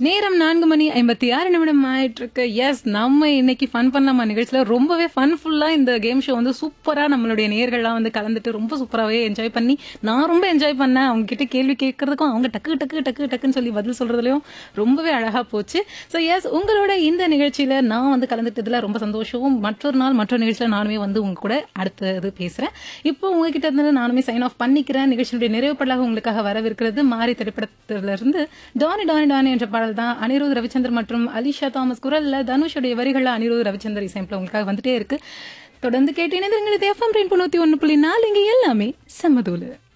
நேரம் நான்கு மணி ஐம்பத்தி ஆறு நிமிடம் ஆயிட்டு இருக்கு எஸ் நம்ம இன்னைக்கு ஃபன் பண்ணலாமா நிகழ்ச்சியில ரொம்பவே ஃபன்ஃபுல்லா இந்த கேம் ஷோ வந்து சூப்பரா நம்மளுடைய நேர்கள்லாம் வந்து கலந்துட்டு ரொம்ப சூப்பராகவே என்ஜாய் பண்ணி நான் ரொம்ப என்ஜாய் பண்ணேன் அவங்க கிட்ட கேள்வி கேட்கறதுக்கும் அவங்க டக்கு டக்கு டக்கு டக்குன்னு சொல்லி பதில் சொல்றதுலயும் ரொம்பவே அழகா போச்சு ஸோ எஸ் உங்களோட இந்த நிகழ்ச்சியில நான் வந்து கலந்துட்டதுல ரொம்ப சந்தோஷம் மற்றொரு நாள் மற்றொரு நிகழ்ச்சியில நானுமே வந்து உங்க கூட அடுத்தது பேசுறேன் இப்போ உங்ககிட்ட இருந்து நானுமே சைன் ஆஃப் பண்ணிக்கிறேன் நிகழ்ச்சியுடைய நிறைவு பாடலாக உங்களுக்காக வரவிருக்கிறது மாறி திரைப்படத்திலிருந்து இருந்து டானி டானி டானி என்ற பாடல் தான் அனிருத் ரவிச்சந்தர் மற்றும் அலிஷா தாமஸ் குரல்ல தனுஷுடைய வரிகள்ல அனிருத் ரவிச்சந்தர் இசையமைப்புல உங்களுக்காக வந்துட்டே இருக்கு தொடர்ந்து கேட்டு இணைந்திருங்கள் எஃப்எம் ரெயின் தொண்ணூத்தி ஒன்னு புள்ளி நாலு இங்க எல்லாமே சமதூலு